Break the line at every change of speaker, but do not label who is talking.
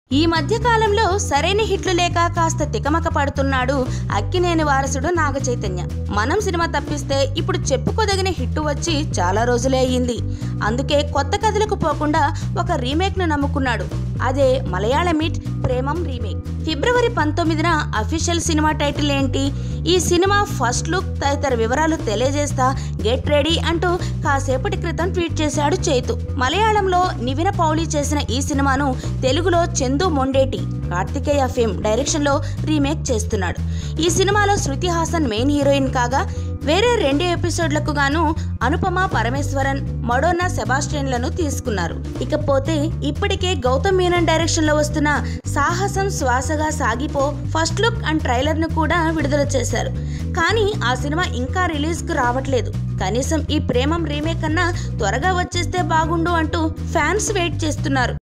ఈ మధ్య కాలంలో సరైన హిట్లు లేక కాస్త తికమక పడుతున్నాడు అక్కినేని వారసుడు నాగ చైతన్య మనం సినిమా తప్పిస్తే ఇప్పుడు చెప్పుకోదగిన హిట్ వచ్చి చాలా రోజులే అయ్యింది అందుకే కొత్త కథలకు పోకుండా ఒక రీమేక్ ను నమ్ముకున్నాడు అదే మలయాళ మిట్ ప్రేమం రీమేక్ ఫిబ్రవరి పంతొమ్మిదిన అఫీషియల్ సినిమా టైటిల్ ఏంటి ఈ సినిమా ఫస్ట్ లుక్ తదితర వివరాలు తెలియజేస్తా గెట్ రెడీ అంటూ కాసేపటి క్రితం ట్వీట్ చేశాడు చైతు మలయాళంలో నివిన పౌలి చేసిన ఈ సినిమాను తెలుగులో చందు మొండేటి కార్తికేయ ఫిల్మ్ డైరెక్షన్లో రీమేక్ చేస్తున్నాడు ఈ సినిమాలో శృతి హాసన్ మెయిన్ హీరోయిన్ కాగా వేరే రెండు ఎపిసోడ్లకు గాను అనుపమ పరమేశ్వరన్ మడోనా సెబాస్టియన్లను తీసుకున్నారు ఇకపోతే ఇప్పటికే గౌతమ్ మీనన్ డైరెక్షన్లో వస్తున్న సాహసం శ్వాసగా సాగిపో ఫస్ట్ లుక్ అండ్ ట్రైలర్ను కూడా విడుదల చేశారు కానీ ఆ సినిమా ఇంకా రిలీజ్కు రావట్లేదు కనీసం ఈ ప్రేమం రీమేక్ కన్నా త్వరగా వచ్చేస్తే బాగుండు అంటూ ఫ్యాన్స్ వెయిట్ చేస్తున్నారు